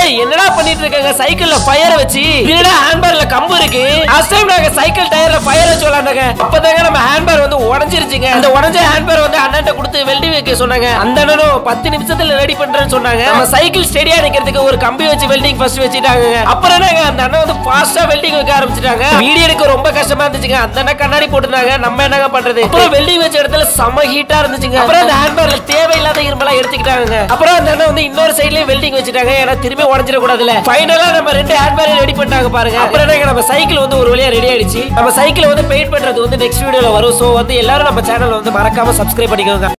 என்னடா பண்ணிட்டு இருக்காங்க சைக்கிள்ல ஃபயர் வச்சு என்னடா ஹேண்ட்பேர்ல கம்பு இருக்கு லாஸ்ட் டைம் நாங்க சைக்கிள் டயர்ல ஃபயர் வச்சு விளையாண்டாங்க அப்பதாங்க நம்ம ஹேண்ட்பேர் வந்து உடஞ்சிருச்சுங்க அந்த உடஞ்ச ஹேண்ட்பேர் வந்து அண்ணன்ட்ட கொடுத்து வெல்டிங் வைக்க சொன்னாங்க அந்த அண்ணனும் பத்து நிமிஷத்துல ரெடி பண்றேன்னு சொன்னாங்க நம்ம சைக்கிள் ஸ்டெடியா நிக்கிறதுக்கு ஒரு கம்பி வச்சு வெல்டிங் ஃபர்ஸ்ட் வச்சுட்டாங்க அப்புறம் என்னங்க அந்த அண்ணன் வந்து ஃபாஸ்டா வெல்டிங் வைக்க ஆரம்பிச்சிட்டாங்க வீடியோ எடுக்க ரொம்ப கஷ்டமா இருந்துச்சுங்க அந்த அண்ணன் கண்ணாடி போட்டுருந்தாங்க நம்ம என்னங்க பண்றது அப்புறம் வெல்டிங் வச்ச இடத்துல செம ஹீட்டா இருந்துச்சுங்க அப்புறம் அந்த ஹேண்ட்பேர்ல தேவையில்லாத இரும்பெல்லாம் எடுத்துக்கிட்டாங்க அப்புறம் அந்த அண்ணன் வந்து இன்னொரு சைட்லயும் வெல்டிங் வச்சுட்டாங்க ஏன்னா திரும்பி உடஞ்சிட கூடாதுல ஃபைனலா நம்ம ரெண்டு ஹேண்ட்பேர் ரெடி பண்ணிட்டாங்க பாருங்க அப்புறம் என்னங்க நம்ம சைக்கிள் வந்து ஒரு வழியா ரெடி ஆயிடுச்சு நம்ம சைக்கிள் வந்து பெயிண்ட் பண்றது வந்து நெக்ஸ்ட் வீடியோல வரும் சோ வந்து எல்லாரும் நம்ம சேனல் வந்து மறக்காம சப்ஸ்கிரைப் பண்ணிக்கோங்க